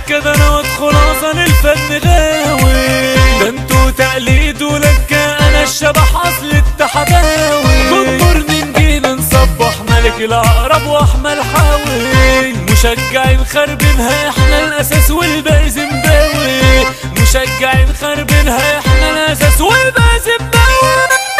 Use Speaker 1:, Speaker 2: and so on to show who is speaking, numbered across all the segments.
Speaker 1: كده انا وادخل اصل الفن غاوي ده انتوا تقليد ولكة انا الشبح اصل التحداوي جمهورني نجينا نصبح ملك العقرب واحمل حاوي مشجعين خربينها احنا الاساس والباقي زمباوي مشجعين خربينها احنا الاساس والباقي زمباوي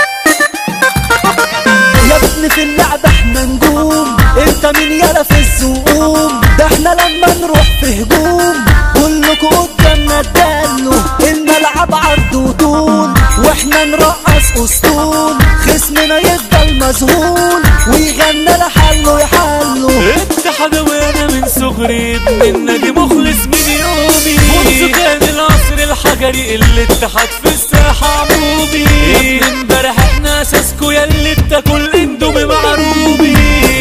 Speaker 2: يا ابني في اللعبة احنا نجوم انت مين يالا في الزقوم ده احنا لما نروح في هجوم كلكوا قدامنا تدلوا الملعب عرض وطول واحنا نرقص اسطول خصمنا يفضل مذهول ويغنى لحله يحله
Speaker 1: اتحداوي انا من صغري ابن النادي مخلص من يومي منذ كان العصر الحجري الاتحاد في الساحة عمومي يا ابن امبارح احنا اساسكو يا اللي بتاكل اندومي مع روبي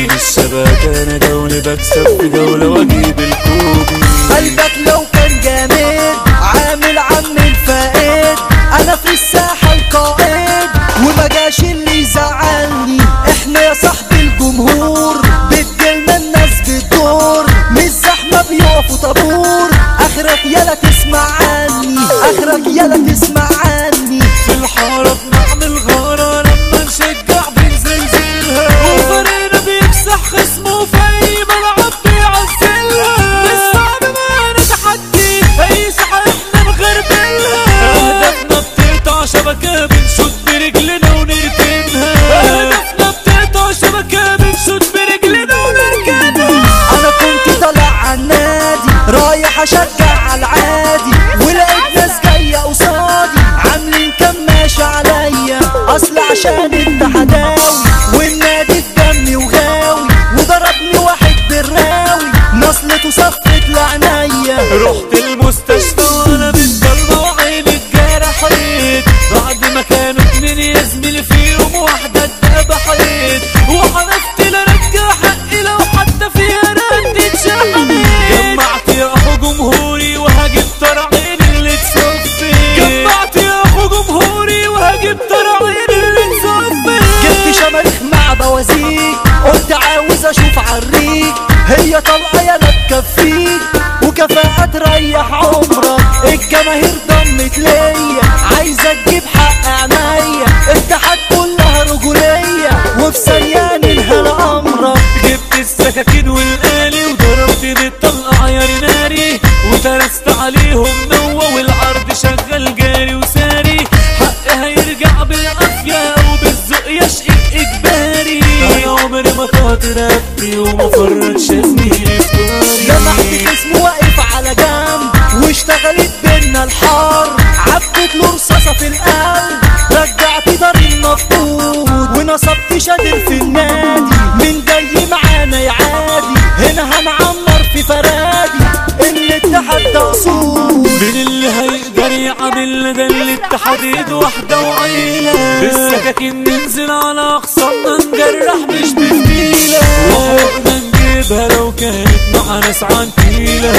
Speaker 1: الشبكة انا جولة بكسب في جولة واجيب الكوبي
Speaker 2: قلبك لو كان جامد عامل عم الفائد انا في الساحة القائد وما جاش اللي يزعلني احنا يا صاحبي الجمهور بتجيلنا الناس بالدور مش زحمة بيقفوا طابور اخرك يالا تسمع عني اخرك يالا تسمع عني
Speaker 1: في الحارة بنعمل غارة لما نشجع بنزلزلها وفريقنا بيكسح خصمه في أي ملعب بيعزلها مش صعب معانا تحدي أي ساحة احنا نغربلها أهدافنا بتقطع شبكة بنشوط برجلنا ونركنها أهدافنا بتقطع شبكة بنشوط برجلنا ونركنها
Speaker 2: انا كنت طالع عالنادي رايح اشجع عالعادي ولقيت ناس جايه قصادي عاملين كماشة عليا اصل عشان انت حداوي والنادي في دمي وغاوي وضربني واحد بالراوي نصلته صفت لعنيا
Speaker 1: رحت المستشفى وانا بالضلمة وعيني اتجرحت بعد ما كانوا اتنين يا زميلي فيهم واحدة اتذبحت وحلفت لارجع حقي لو حتى فيها ردة شحنت جمعت يا اخو جمهوري وهجيب طرعين اللي تصفي جمعت يا اخو جمهوري وهجيب طرعين اللي تصفي
Speaker 2: جبت شماريخ مع بوازيك قلت عاوز اشوف عريك هي طلقه يا لا تكفيك وكفاءة تريح عمرك الجماهير ضمت ليا عايزة تجيب حق عينيا الاتحاد كلها رجولية وفي ثانية ننهى امرك
Speaker 1: جبت السكاكين والآلي وضربت بالطلقة عياري ناري وترست عليهم نوة والعرض شغال جاري وساري حقي هيرجع بالعافية وبالذوق يشقي إجباري أنا عمري ما طلعت رقبتي وما فرطش يا زميلي في
Speaker 2: لمحت
Speaker 1: طاري
Speaker 2: جسمه واقف على جنب واشتغلت بينا الحار عبت له رصاصة في القلب رجعت داري المفقود ونصبت شادر في النادي من جاي معانا يا عادي هنا هنعمر في فرادي اللي اتحدى اصول
Speaker 1: مين اللي هيقدر يعمل ده الاتحاد ايد واحدة وعيلة بالسكاكين ننزل على أقصانا نجرح مش بفتيلة وحقنا نجيبها لو كانت مع ناس عنتيلة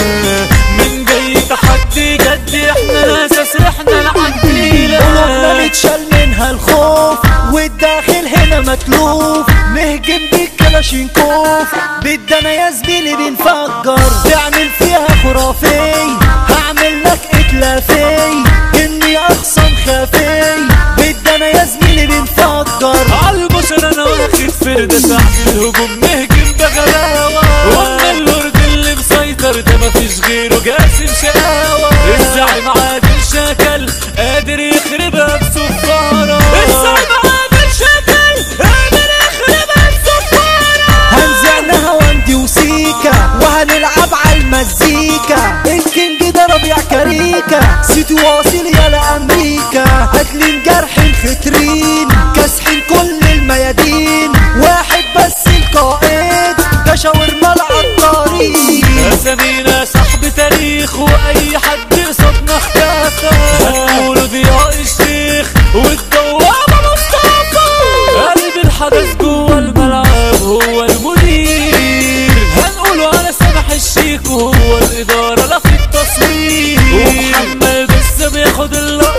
Speaker 1: من جاي تحدي جد احنا الأساس احنا
Speaker 2: قلوبنا
Speaker 1: العنتيلة
Speaker 2: متشال منها الخوف والداخل هنا متلوف نهجم بالكلاشينكوف بدنا يا زميلي بنفجر تعمل فيها خرافي هعمل لك اتلافي اني اخصم خافي بدنا يا زميلي بنفجر
Speaker 1: عالبشر انا واخد فردة ساعة الهجوم نهجم بغلاوة وقلنا اللورد اللي مسيطر ده مفيش غيره جاسم شقاوة الزعيم عادل شكل قادر يخربها بسفارة الزعيم عادل شكل قادر يخربها بسفارة
Speaker 2: هنزعنا هواندي وسيكا وهنلعب على المزيكا الكينج ده ربيع كاريكا سيتي واصل يا لامريكا قاتلين جرحين خترين كاسحين كل الميادين واحد بس القائد ده شاورما العطارين
Speaker 1: اسامينا صاحب تاريخ واي حد قصادنا اختفى هنقوله ضياء الشيخ والدوامة مصطفى قلب الحدث جوه الملعب هو المدير هنقوله على سامح الشيك وهو الإدارة لا في التصوير ومحمد لسه بياخد اللقطة